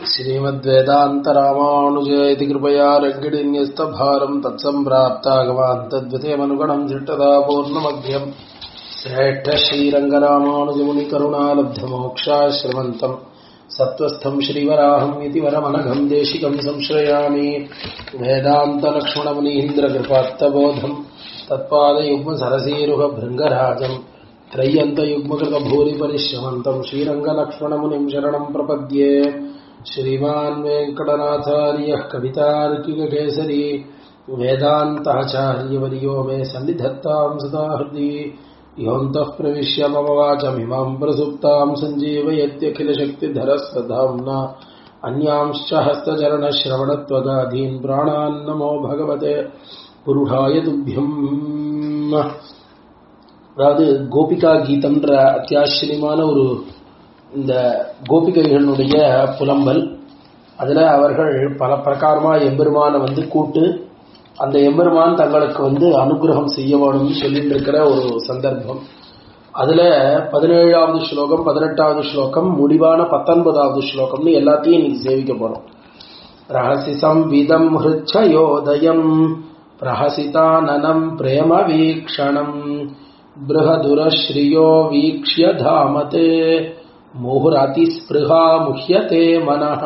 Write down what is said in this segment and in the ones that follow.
श्रीमद्वेदान्तरामानुजयति कृपया रङ्गिणीन्यस्तभारम् तत्सम्प्राप्तागवान् तद्वितेमनुगणम् दृष्टदा पूर्णमध्यम् श्रेष्ठ श्रीरङ्गरामानुजमुनिकरुणालब्धमोक्षाश्रमन्तम् सत्त्वस्थम् श्रीवराहम् इति वरमनघम् देशिकम् संश्रयामि वेदान्तलक्ष्मणमुनीन्द्रकृपात्तबोधम् तत्पादयुग्मसरसीरुहभृङ्गराजम् त्रय्यन्तयुग्मकृतभूरिपरिश्रमन्तम् श्रीरङ्गलक्ष्मणमुनिम् शरणम् प्रपद्ये श्रीमान् वेङ्कटनाथार्यः कवितार्किककेसरी वेदान्ताचार्यवर्यो मे सन्निधत्ताम् सदा हृदि योऽन्तः प्रविश्य मम वाचमिमाम् प्रसुप्ताम् सञ्जीवयत्यखिलशक्तिधरस्वधाम्ना अन्यांश्च हस्तचरणश्रवणत्वगाधीन् प्राणान्नमो भगवते पुरुषाय तुभ्यम् அதாவது கோபிகா கீதம்ன்ற அத்தியாச்சரியமான ஒரு இந்த கோபிகைகளுடைய புலம்பல் அதுல அவர்கள் பல பிரகாரமா எம்பெருமானை வந்து கூட்டு அந்த எம்பெருமான் தங்களுக்கு வந்து அனுகிரகம் செய்ய வேணும்னு சொல்லிட்டு இருக்கிற ஒரு சந்தர்ப்பம் அதுல பதினேழாவது ஸ்லோகம் பதினெட்டாவது ஸ்லோகம் முடிவான பத்தொன்பதாவது ஸ்லோகம்னு எல்லாத்தையும் இன்னைக்கு சேவிக்க போறோம் ரகசி சம்விதம் ஹிருச்சயோதயம் பிரஹசிதானனம் பிரேம வீக்ஷணம் बृहदुरश्रियो वीक्ष्य धामते முகுரதிஸ்பிருகா முஹ்யதே மனஹ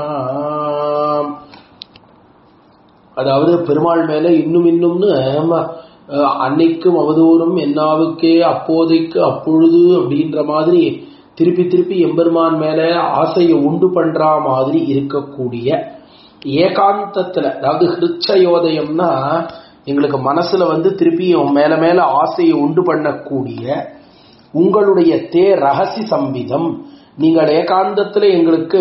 அதாவது பெருமாள் மேல இன்னும் இன்னும்னு அன்னைக்கும் அவதூறும் என்னாவுக்கே அப்போதைக்கு அப்பொழுது அப்படின்ற மாதிரி திருப்பி திருப்பி எம்பெருமான் மேல ஆசையை உண்டு பண்ற மாதிரி இருக்கக்கூடிய ஏகாந்தத்துல அதாவது ஹிருச்சயோதயம்னா எங்களுக்கு மனசுல வந்து திருப்பி மேல மேல ஆசையை உண்டு பண்ணக்கூடிய உங்களுடைய தே ரகசி சம்பிதம் நீங்கள் ஏகாந்தத்துல எங்களுக்கு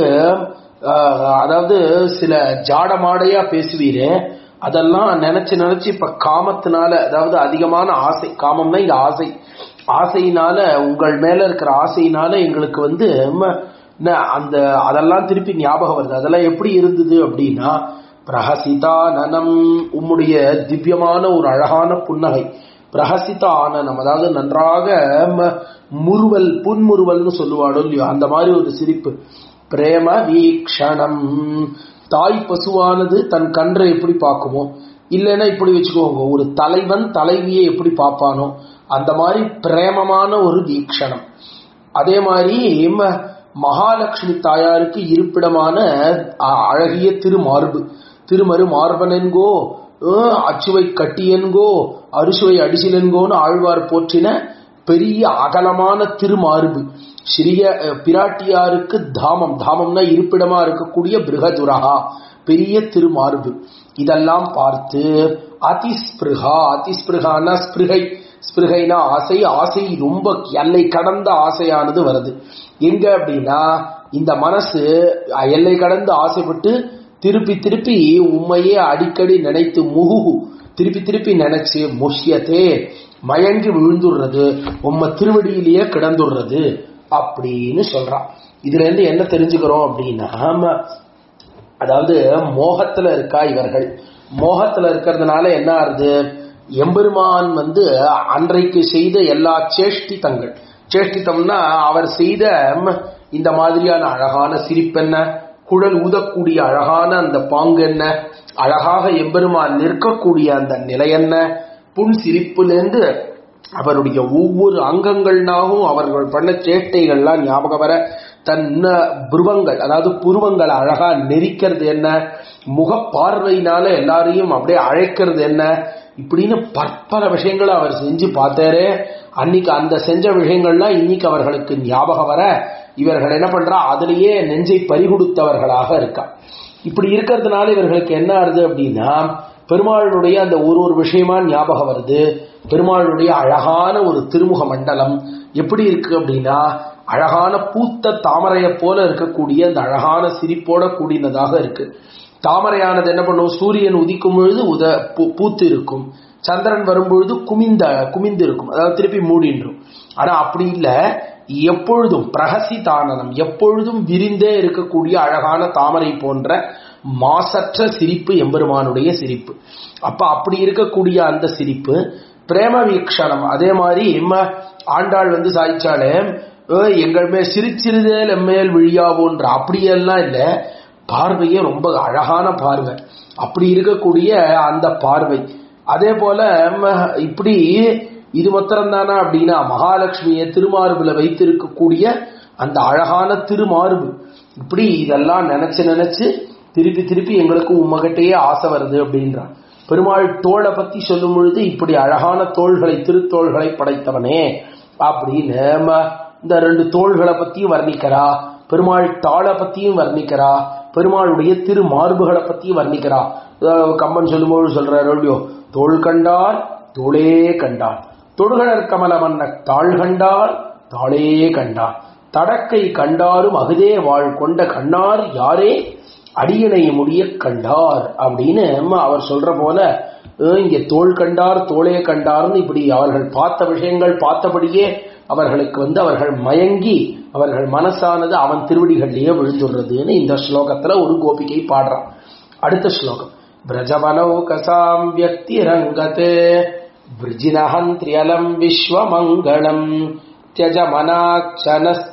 அதாவது சில ஜாடமாடையா பேசுவீரே அதெல்லாம் நினைச்சு நினைச்சு இப்ப காமத்தினால அதாவது அதிகமான ஆசை காமம்னா இங்க ஆசை ஆசையினால உங்கள் மேல இருக்கிற ஆசையினால எங்களுக்கு வந்து அந்த அதெல்லாம் திருப்பி ஞாபகம் வருது அதெல்லாம் எப்படி இருந்தது அப்படின்னா பிரஹசிதானனம் உம்முடைய திவ்யமான ஒரு அழகான புன்னகை பிரஹசித ஆனனம் அதாவது நன்றாக முறுவல் புன்முறுவல்னு சொல்லுவாடோ இல்லையோ அந்த மாதிரி ஒரு சிரிப்பு பிரேம வீக்ஷணம் தாய் பசுவானது தன் கன்றை எப்படி பார்க்குமோ இல்லைன்னா இப்படி வச்சுக்கோங்க ஒரு தலைவன் தலைவியை எப்படி பார்ப்பானோ அந்த மாதிரி பிரேமமான ஒரு வீக்ஷணம் அதே மாதிரி மகாலட்சுமி தாயாருக்கு இருப்பிடமான அழகிய திருமார்பு திருமரு மார்பனென்கோ அச்சுவை கட்டியன்கோ அரிசுவை அடிசிலென்கோன்னு ஆழ்வார் போற்றின பெரிய அகலமான திருமார்பு சிறிய பிராட்டியாருக்கு தாமம் தாமம்னா இருப்பிடமா இருக்கக்கூடிய பிருகதுரகா பெரிய திருமார்பு இதெல்லாம் பார்த்து அதிஸ்பிருகா அதிஸ்பிருகானா ஸ்பிருகை ஸ்பிருகைனா ஆசை ஆசை ரொம்ப எல்லை கடந்த ஆசையானது வருது எங்க அப்படின்னா இந்த மனசு எல்லை கடந்து ஆசைப்பட்டு திருப்பி திருப்பி உண்மையே அடிக்கடி நினைத்து முகுகு திருப்பி திருப்பி நினைச்சு முஷ்யத்தே மயங்கி விழுந்துடுறது உம்ம திருவடியிலேயே கிடந்துடுறது அப்படின்னு சொல்றான் இதுல இருந்து என்ன தெரிஞ்சுக்கிறோம் அப்படின்னா அதாவது மோகத்துல இருக்கா இவர்கள் மோகத்துல இருக்கிறதுனால என்ன ஆறுது எம்பெருமான் வந்து அன்றைக்கு செய்த எல்லா சேஷ்டித்தங்கள் சேஷ்டித்தம்னா அவர் செய்த இந்த மாதிரியான அழகான சிரிப்பென்ன குழல் ஊதக்கூடிய அழகான அந்த பாங்கு என்ன அழகாக எம்பெருமான் நிற்கக்கூடிய அந்த நிலை என்ன புன் சிரிப்புலேருந்து அவருடைய ஒவ்வொரு அங்கங்கள்னாகவும் அவர்கள் பண்ண சேட்டைகள்லாம் ஞாபகம் வர தன் புருவங்கள் அதாவது புருவங்களை அழகா நெரிக்கிறது என்ன முக பார்வையினால எல்லாரையும் அப்படியே அழைக்கிறது என்ன இப்படின்னு பற்பல விஷயங்களை அவர் செஞ்சு பார்த்தாரே அன்னைக்கு அந்த செஞ்ச விஷயங்கள்லாம் இன்னைக்கு அவர்களுக்கு ஞாபகம் வர இவர்கள் என்ன பண்றா அதுலயே நெஞ்சை பறிகொடுத்தவர்களாக இருக்கா இப்படி இருக்கிறதுனால இவர்களுக்கு என்ன ஆறுது அப்படின்னா பெருமாளுடைய அந்த ஒரு ஒரு விஷயமா ஞாபகம் வருது பெருமாளுடைய அழகான ஒரு திருமுக மண்டலம் எப்படி இருக்கு அப்படின்னா அழகான பூத்த தாமரையை போல இருக்கக்கூடிய அந்த அழகான சிரிப்போட கூடினதாக இருக்கு தாமரையானது என்ன பண்ணும் சூரியன் உதிக்கும் பொழுது உத பூத்து இருக்கும் சந்திரன் வரும்பொழுது குமிந்த குமிந்து இருக்கும் அதாவது திருப்பி மூடின்றும் ஆனா அப்படி இல்ல எப்பொழுதும் பிரகசிதானனம் எப்பொழுதும் விரிந்தே இருக்கக்கூடிய அழகான தாமரை போன்ற மாசற்ற சிரிப்பு எம்பெருமானுடைய சிரிப்பு அப்ப அப்படி இருக்கக்கூடிய அந்த சிரிப்பு பிரேம வீக்ஷணம் அதே மாதிரி ஆண்டாள் வந்து சாய்ச்சாலே எங்கள் மேல் சிரிச்சிருதேல் எம்மேல் விழியாவோன்ற அப்படியெல்லாம் இல்ல பார்வையே ரொம்ப அழகான பார்வை அப்படி இருக்கக்கூடிய அந்த பார்வை அதே போல ம, இப்படி இது மாத்திரம் தானா அப்படின்னா மகாலட்சுமியை திருமார்புல வைத்திருக்கக்கூடிய அந்த அழகான திருமார்பு இப்படி இதெல்லாம் நினைச்சு நினைச்சு திருப்பி திருப்பி எங்களுக்கு உம்மகிட்டயே ஆசை வருது அப்படின்றான் பெருமாள் தோளை பத்தி சொல்லும் பொழுது இப்படி அழகான தோள்களை திருத்தோள்களை படைத்தவனே அப்படின்னு ம, இந்த ரெண்டு தோள்களை பத்தியும் வர்ணிக்கிறா பெருமாள் தாளை பத்தியும் வர்ணிக்கிறா பெருமாளுடைய திரு மார்புகளை பத்தியும் வர்ணிக்கிறா அதாவது கம்பன் சொல்லும்போது சொல்றாரு இல்லையோ தோள் கண்டால் தோளே கண்டான் தொடுகழற் கமல மன்ன தாள் கண்டால் தாளே கண்டான் தடக்கை கண்டாரும் அகுதே வாழ் கொண்ட கண்ணார் யாரே அடியனை முடிய கண்டார் அப்படின்னு அம்மா அவர் சொல்ற போல அஹ், இங்கே தோள் கண்டார் தோளே கண்டார்னு இப்படி அவர்கள் பார்த்த விஷயங்கள் பார்த்தபடியே அவர்களுக்கு வந்து அவர்கள் மயங்கி அவர்கள் மனசானது அவன் திருவடிகள்லயே விழுந்துடுறதுன்னு இந்த ஸ்லோகத்துல ஒரு கோபிகை பாடுறான் அடுத்த ஸ்லோகம் பிரஜமனௌகசாம் வியக்தி ரங்கதே விருஜினஹந்திரியலம் விஸ்வமங்களம் தியஜ மனாக்ஷனஸ்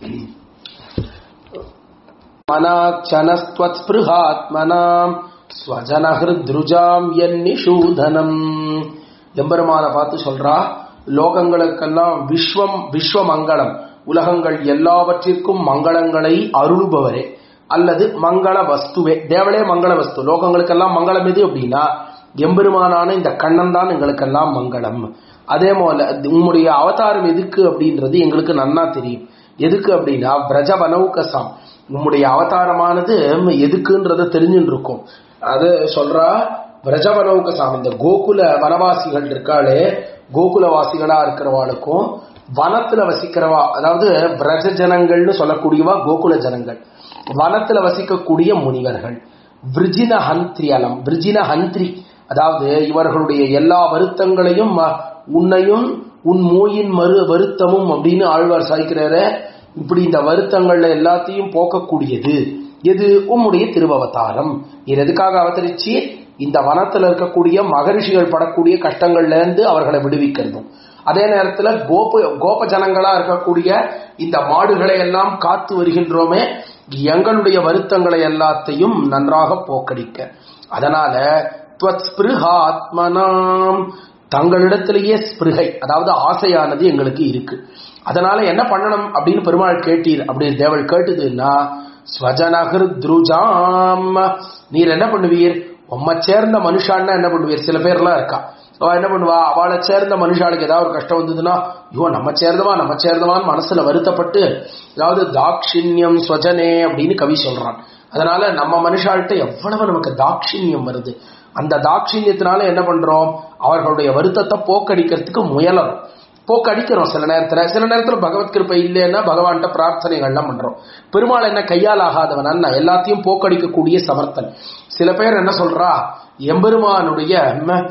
மனாக்ஷனஸ்துவத்ஸ்பிருஹாத்மனாம் ஸ்வஜனஹிருத்ருஜாம் என்னிஷூதனம் எம்பெருமான பார்த்து சொல்றா லோகங்களுக்கெல்லாம் விஸ்வம் விஸ்வமங்களம் உலகங்கள் எல்லாவற்றிற்கும் மங்களங்களை அருளுபவரே அல்லது மங்கள வஸ்துவே தேவளே மங்கள வஸ்து லோகங்களுக்கெல்லாம் மங்களம் எது அப்படின்னா எம்பெருமானான இந்த கண்ணன் தான் எங்களுக்கெல்லாம் மங்களம் அதே போல உம்முடைய அவதாரம் எதுக்கு அப்படின்றது எங்களுக்கு நன்னா தெரியும் எதுக்கு அப்படின்னா பிரஜவனௌகசாம் உம்முடைய அவதாரமானது எதுக்குன்றத தெரிஞ்சுட்டு இருக்கும் அது சொல்றா பிரஜவனௌகசாம் இந்த கோகுல வனவாசிகள் இருக்காளே கோகுலவாசிகளா இருக்கிறவாளுக்கும் வனத்துல வசிக்கிறவா அதாவது பிரஜ ஜனங்கள்னு சொல்லக்கூடியவா கோகுல ஜனங்கள் வனத்துல வசிக்கக்கூடிய முனிவர்கள் விருஜின ஹந்திரியலம் விருஜின ஹந்திரி அதாவது இவர்களுடைய எல்லா வருத்தங்களையும் ம- உன்னையும் உன் மோயின் மறு வருத்தமும் அப்படின்னு ஆழ்வார் சாய்க்கிறாரு இப்படி இந்த வருத்தங்கள்ல எல்லாத்தையும் போக்கக்கூடியது எது உம்முடைய திருவவதாரம் இது எதுக்காக அவதரிச்சு இந்த வனத்துல இருக்கக்கூடிய மகரிஷிகள் படக்கூடிய கஷ்டங்கள்ல இருந்து அவர்களை விடுவிக்கிறதும் அதே நேரத்துல கோப கோப ஜனங்களா இருக்கக்கூடிய இந்த மாடுகளை எல்லாம் காத்து வருகின்றோமே எங்களுடைய வருத்தங்களை எல்லாத்தையும் நன்றாக போக்கடிக்க அதனால துவத் ஸ்பிருஹாத்மனாம் தங்களிடத்திலேயே ஸ்பிருகை அதாவது ஆசையானது எங்களுக்கு இருக்கு அதனால என்ன பண்ணணும் அப்படின்னு பெருமாள் கேட்டீர் அப்படி தேவள் கேட்டுதுன்னா ஸ்வஜனகிர் துருஜாம் நீர் என்ன பண்ணுவீர் உம்மை சேர்ந்த மனுஷான்னா என்ன பண்ணுவீர் சில பேர்லாம் இருக்கா அவ என்ன பண்ணுவா அவளை சேர்ந்த மனுஷாளுக்கு ஏதாவது ஒரு கஷ்டம் வந்ததுன்னா ஐயோ நம்ம சேர்ந்தவா நம்ம சேர்ந்தவான்னு மனசுல வருத்தப்பட்டு அதாவது தாக்ஷிண்யம் ஸ்வஜனே அப்படின்னு கவி சொல்றான் அதனால நம்ம மனுஷாள்கிட்ட எவ்வளவு நமக்கு தாக்ஷிண்யம் வருது அந்த தாட்சிணியத்தினால என்ன பண்றோம் அவர்களுடைய வருத்தத்தை போக்கடிக்கிறதுக்கு முயலறோம் போக்கடிக்கிறோம் சில நேரத்துல சில நேரத்துல பகவத் கிருப்பை இல்லைன்னா பகவான்கிட்ட பிரார்த்தனைகள்லாம் பண்றோம் பெருமாள் என்ன கையால் ஆகாதவன் அல்ல எல்லாத்தையும் போக்கடிக்கக்கூடிய சமர்த்தன் சில பேர் என்ன சொல்றா எம்பெருமானுடைய ம,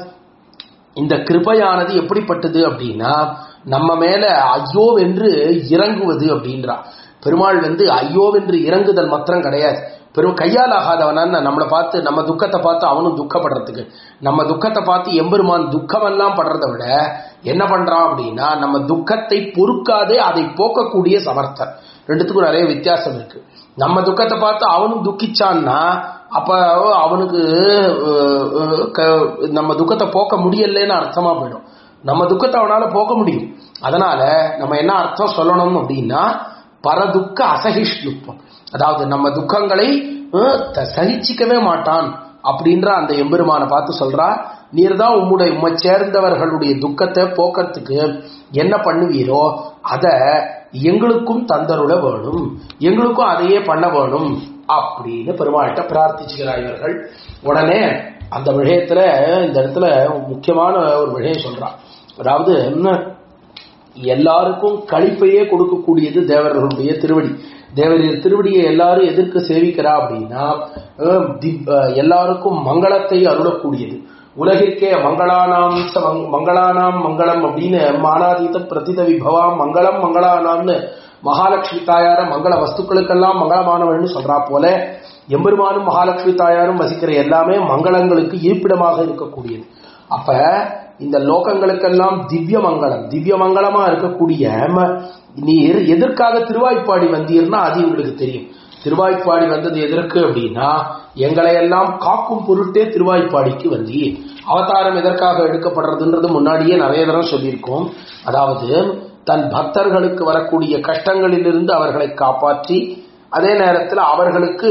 இந்த கிருபையானது எப்படிப்பட்டது அப்படின்னா நம்ம மேல ஐயோவென்று இறங்குவது அப்படின்றா பெருமாள் வந்து ஐயோவென்று இறங்குதல் மாத்திரம் கிடையாது பெரும் கையால் ஆகாதவனான்னு நம்மளை பார்த்து நம்ம துக்கத்தை பார்த்து அவனும் துக்கப்படுறதுக்கு நம்ம துக்கத்தை பார்த்து எம்பெருமான் துக்கமெல்லாம் படுறதை விட என்ன பண்றான் அப்படின்னா நம்ம துக்கத்தை பொறுக்காதே அதை போக்கக்கூடிய சமர்த்தன் ரெண்டுத்துக்கும் நிறைய வித்தியாசம் இருக்கு நம்ம துக்கத்தை பார்த்து அவனும் துக்கிச்சான்னா அப்ப அவனுக்கு அஹ், அஹ், க- நம்ம துக்கத்தை போக்க முடியலன்னு அர்த்தமா போயிடும் நம்ம துக்கத்தை அவனால போக்க முடியும் அதனால நம்ம என்ன அர்த்தம் சொல்லணும் அப்படின்னா பரதுக்க அசகிஷ்ணுப்பம் அதாவது நம்ம துக்கங்களை அஹ், த- சகிச்சிக்கவே மாட்டான் அப்படின்ற அந்த எம்பெருமானை பார்த்து சொல்றா நீர் தான் உம்முடைய உம்மை சேர்ந்தவர்களுடைய துக்கத்தை போக்கறதுக்கு என்ன பண்ணுவீரோ அத எங்களுக்கும் தந்தருட வேணும் எங்களுக்கும் அதையே பண்ண வேணும் அப்படின்னு பெருமாள்கிட்ட பிரார்த்திச்சுக்கிறார் இவர்கள் உடனே அந்த விஷயத்துல இந்த இடத்துல முக்கியமான ஒரு விஷயம் சொல்றான் அதாவது என்ன எல்லாருக்கும் கழிப்பையே கொடுக்கக்கூடியது தேவர்களுடைய திருவடி தேவரின் திருவடியை எல்லாரும் எதற்கு சேவிக்கிறா அப்படின்னா அஹ், திப்- அஹ், எல்லாருக்கும் மங்களத்தை அருளக்கூடியது உலகிற்கே மங்களானாம் ச மங்- மங்களானாம் மங்களம் அப்படின்னு மானாதீத பிரதித விபவாம் மங்களம் மங்களானாம்னு மகாலட்சுமி தாயார மங்கள வஸ்துக்களுக்கெல்லாம் மங்களமானவள்னு சொல்றா போல எம்பெருமானும் மகாலட்சுமி தாயாரும் வசிக்கிற எல்லாமே மங்களங்களுக்கு இருப்பிடமாக இருக்கக்கூடியது அப்ப இந்த லோகங்களுக்கெல்லாம் திவ்ய மங்களம் திவ்ய மங்களமா இருக்கக்கூடிய ம- நீர் எதற்காக திருவாய்ப்பாடி வந்தீர்னா அது உங்களுக்கு தெரியும் திருவாய்ப்பாடி வந்தது எதற்கு அப்படின்னா எங்களை எல்லாம் காக்கும் பொருட்டே திருவாய்ப்பாடிக்கு வந்தி அவதாரம் எதற்காக எடுக்கப்படுறதுன்றது முன்னாடியே நிறைய தரம் சொல்லியிருக்கோம் அதாவது தன் பக்தர்களுக்கு வரக்கூடிய கஷ்டங்களிலிருந்து அவர்களை காப்பாற்றி அதே நேரத்தில் அவர்களுக்கு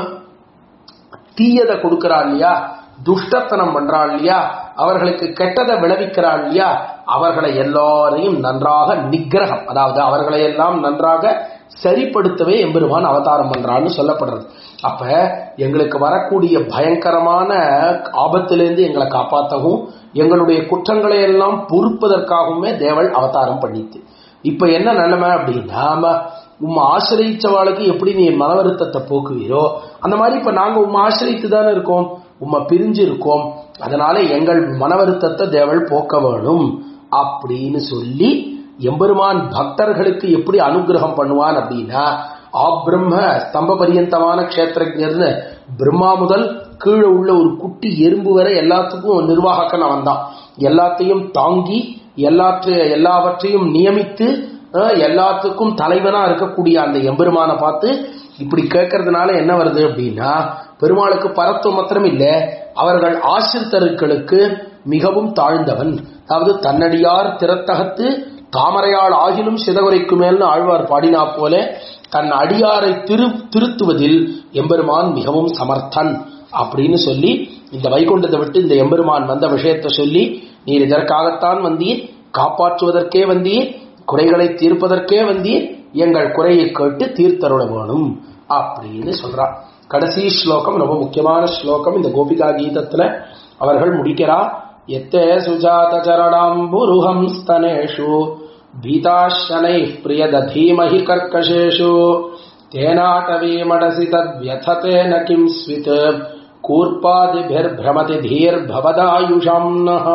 தீயதை கொடுக்கிறா இல்லையா துஷ்டத்தனம் பண்றா இல்லையா அவர்களுக்கு கெட்டதை விளைவிக்கிறா இல்லையா அவர்களை எல்லாரையும் நன்றாக நிக்கிரகம் அதாவது அவர்களை எல்லாம் நன்றாக சரிப்படுத்தவே எம்பெருமான் அவதாரம் பண்றான்னு சொல்லப்படுறது அப்ப எங்களுக்கு வரக்கூடிய பயங்கரமான ஆபத்திலிருந்து எங்களை காப்பாற்றவும் எங்களுடைய குற்றங்களை எல்லாம் பொறுப்பதற்காகவுமே தேவள் அவதாரம் பண்ணித்து இப்ப என்ன நிலைமை அப்படின்னா உம்மை ஆசிரியிச்சவாளுக்கு எப்படி நீ மன வருத்தத்தை போக்குவீரோ அந்த மாதிரி இப்ப நாங்க உம்மை ஆசிரித்து தானே இருக்கோம் உம்மை பிரிஞ்சு இருக்கோம் அதனால எங்கள் மன வருத்தத்தை தேவள் போக்க வேணும் அப்படின்னு சொல்லி எம்பெருமான் பக்தர்களுக்கு எப்படி அனுகிரகம் பண்ணுவான் அப்படின்னா ஆப்ரம்ம ஸ்தம்ப பரியந்தமான கஷேத்திரஜர்னு பிரம்மா முதல் கீழே உள்ள ஒரு குட்டி எறும்பு வரை எல்லாத்துக்கும் நிர்வாகக்கன் அவன் தான் எல்லாத்தையும் தாங்கி எல்லாற்றை எல்லாவற்றையும் நியமித்து அஹ், எல்லாத்துக்கும் தலைவனா இருக்கக்கூடிய அந்த எம்பெருமானை பார்த்து இப்படி கேட்கறதுனால என்ன வருது அப்படின்னா பெருமாளுக்கு பரத்துவம் மாத்திரம் இல்ல அவர்கள் ஆசிரித்தர்களுக்கு மிகவும் தாழ்ந்தவன் அதாவது தன்னடியார் திறத்தகத்து தாமரையாள் ஆகிலும் சிதகுரைக்கு மேல்னு ஆழ்வார் பாடினா போல தன் அடியாரை திரு திருத்துவதில் எம்பெருமான் மிகவும் சமர்த்தன் அப்படின்னு சொல்லி இந்த வைகுண்டத்தை விட்டு இந்த எம்பெருமான் வந்த விஷயத்தை சொல்லி நீர் இதற்காகத்தான் வந்தீர் காப்பாற்றுவதற்கே வந்தீர் குறைகளை தீர்ப்பதற்கே வந்தீர் எங்கள் குறையை கேட்டு தீர்த்தருள வேணும் அப்படின்னு சொல்றான் கடைசி ஸ்லோகம் ரொம்ப முக்கியமான ஸ்லோகம் இந்த கோபிகா கீதத்துல அவர்கள் முடிக்கிறா எத்தே சுஜாத சரணாம்புருஹம் ஸ்தனேஷு பீதாஷனை பிரியதீமஹி கர்க்கஷேஷு தேனாட்டவே மடசி தத்வியததேன கிம் ஸ்வித் கூர்பாதிபிர்பிரமதி தீர் பவதாயுஷம்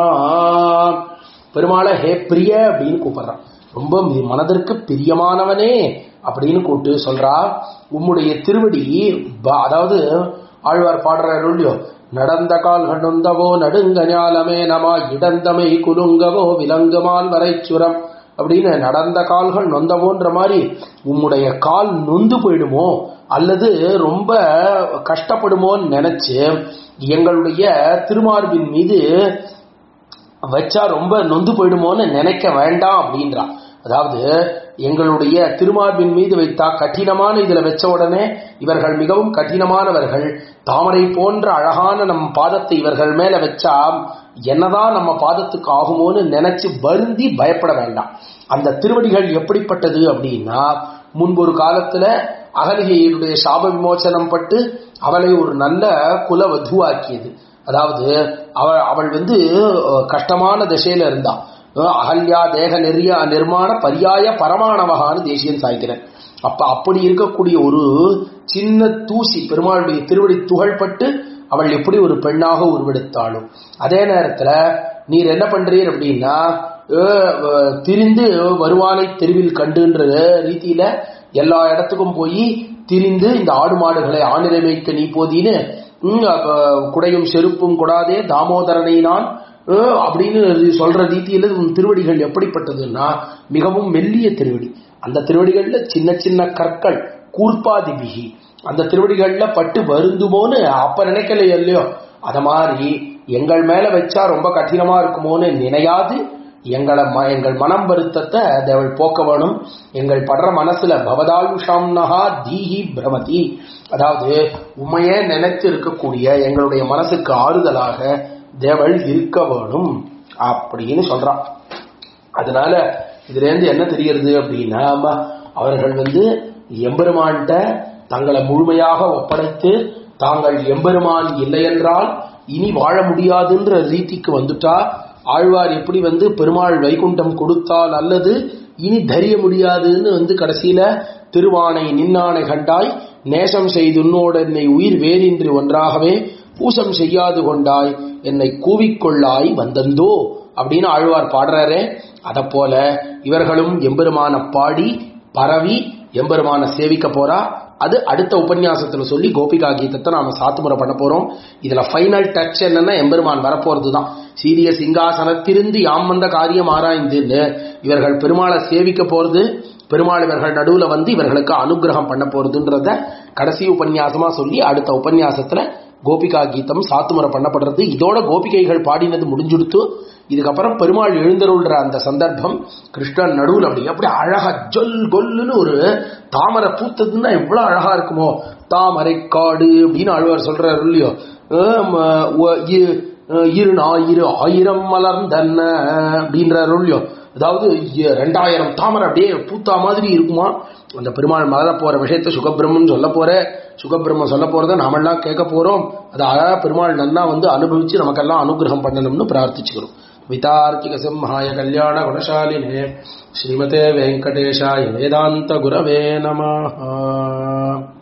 பெருமாளை ஹே பிரிய அப்படின்னு கூப்பிடுறான் ரொம்ப மி- மனதிற்கு பிரியமானவனே அப்படின்னு கூப்பிட்டு சொல்றா உம்முடைய திருவடி ப- அதாவது ஆழ்வார் பாடுறாரு இல்லையோ நடந்த கால் கண்டுந்தவோ நடுங்க ஞாலமே நமா இடந்தமை குலுங்கவோ விலங்குமால் வரைச்சுரம் அப்படின்னு நடந்த கால்கள் நொந்தவோன்ற மாதிரி உம்முடைய கால் நொந்து போயிடுமோ அல்லது ரொம்ப கஷ்டப்படுமோன்னு நினைச்சு எங்களுடைய திருமார்பின் மீது வச்சா ரொம்ப நொந்து போயிடுமோன்னு நினைக்க வேண்டாம் அப்படின்றா அதாவது எங்களுடைய திருமார்பின் மீது வைத்தா கடினமான இதுல வச்ச உடனே இவர்கள் மிகவும் கடினமானவர்கள் தாமரை போன்ற அழகான நம் பாதத்தை இவர்கள் மேல வச்சா என்னதான் நம்ம பாதத்துக்கு ஆகுமோன்னு நினைச்சு வருந்தி பயப்பட வேண்டாம் அந்த திருவடிகள் எப்படிப்பட்டது அப்படின்னா முன்பொரு காலத்துல அகலிகையினுடைய சாப விமோசனம் பட்டு அவளை ஒரு நல்ல குல வதுவாக்கியது அதாவது அவள் அவள் வந்து அஹ், கஷ்டமான திசையில இருந்தா அஹ், அகல்யா தேக நெறிய நிர்மாண பரியாய பரமாணவகான்னு தேசியன் சாய்க்கிறேன் அப்ப அப்படி இருக்கக்கூடிய ஒரு சின்ன தூசி பெருமாளுடைய திருவடி துகள்பட்டு அவள் எப்படி ஒரு பெண்ணாக உருவெடுத்தாளும் அதே நேரத்துல நீர் என்ன பண்றீர் அப்படின்னா அஹ், அஹ், திரிந்து வருவானை தெருவில் கண்டுன்ற ரீதியில எல்லா இடத்துக்கும் போய் திரிந்து இந்த ஆடு மாடுகளை ஆணிரை மேய்க்க நீ போதின்னு ம், அப்ப குடையும் செருப்பும் கொடாதே தாமோதரனை நான் அஹ், அப்படின்னு சொல்ற ரீதியில உன் திருவடிகள் எப்படிப்பட்டதுன்னா மிகவும் மெல்லிய திருவடி அந்த திருவடிகள்ல சின்ன சின்ன கற்கள் கூர்ப்பாதிபிகி அந்த திருவடிகள்ல பட்டு வருந்துமோன்னு அப்ப நினைக்கலையோ இல்லையோ அத மாதிரி எங்கள் மேல வச்சா ரொம்ப கடினமா இருக்குமோன்னு நினையாது எங்களை ம- எங்கள் மனம் வருத்தத்தை தேவள் போக்க வேணும் எங்கள் படுற மனசுல பவதாயுஷாம்னஹா தீஹி பிரமதி அதாவது உண்மையே நினைத்து இருக்கக்கூடிய எங்களுடைய மனசுக்கு ஆறுதலாக தேவள் இருக்க வேணும் அப்படின்னு சொல்றான் அதனால இதுல இருந்து என்ன தெரிகிறது அப்படின்னா ஆமா, அவர்கள் வந்து எம்பெருமான்கிட்ட தங்களை முழுமையாக ஒப்படைத்து தாங்கள் எம்பெருமான் இல்லை என்றால் இனி வாழ முடியாதுன்ற ரீதிக்கு வந்துட்டா ஆழ்வார் எப்படி வந்து பெருமாள் வைகுண்டம் கொடுத்தால் அல்லது இனி தரிய முடியாதுன்னு வந்து கடைசியில திருவானை நின்னானை கண்டாய் நேசம் செய்துன்னோடு என்னை உயிர் வேறின்றி ஒன்றாகவே பூசம் செய்யாது கொண்டாய் என்னை கூவிக்கொள்ளாய் வந்தந்தோ அப்படின்னு ஆழ்வார் பாடுறாரே அத போல இவர்களும் எம்பெருமான பாடி பரவி எம்பெருமான சேவிக்க போறா அது அடுத்த உபன்யாசத்துல சொல்லி கோபிகா கீதத்தை நாம சாத்துமுறை பண்ண போறோம் இதுல ஃபைனல் டச் என்னன்னா எம்பெருமான் வரப்போறது தான் சீரிய சிங்காசனத்திருந்து யாம் வந்த காரியம் ஆராய்ந்துன்னு இவர்கள் பெருமாளை சேவிக்க போறது பெருமாள் இவர்கள் நடுவுல வந்து இவர்களுக்கு அனுகிரகம் பண்ண போறதுன்றத கடைசி உபன்யாசமா சொல்லி அடுத்த உபன்யாசத்துல கோபிகா கீதம் சாத்துமுறை பண்ணப்படுறது இதோட கோபிகைகள் பாடினது முடிஞ்சுடுத்து இதுக்கப்புறம் பெருமாள் எழுந்தருள்ற அந்த சந்தர்ப்பம் கிருஷ்ணன் நடுவில் அப்படி அப்படி அழகா ஜொல் கொல்லுன்னு ஒரு தாமரை பூத்ததுன்னா எவ்வளவு அழகா இருக்குமோ தாமரை காடு அப்படின்னு ஆழ்வார் சொல்றாரு இல்லையோ ஆம், ஒ- இ- இரு ஞாயிறு ஆயிரம் மலர்ந்தன்ன அப்படின்றாரு இல்லையோ அதாவது இ- ரெண்டாயிரம் தாமரை அப்படியே பூத்தா மாதிரி இருக்குமா அந்த பெருமாள் மலர போற விஷயத்த சுகபிரம்மன் சொல்ல போற சுகபிரம்மன் சொல்ல போறத நாமெல்லாம் கேட்க போறோம் அது அழகா பெருமாள் நன்னா வந்து அனுபவிச்சு நமக்கெல்லாம் அனுகிரகம் பண்ணணும்னு பிரார்த்திச்சுக்கிறோம் விதார்க்கிக சிம்ஹாய கல்யாண குணசாலினே ஸ்ரீமதே வெங்கடேஷாய வேதாந்த குரவே நமः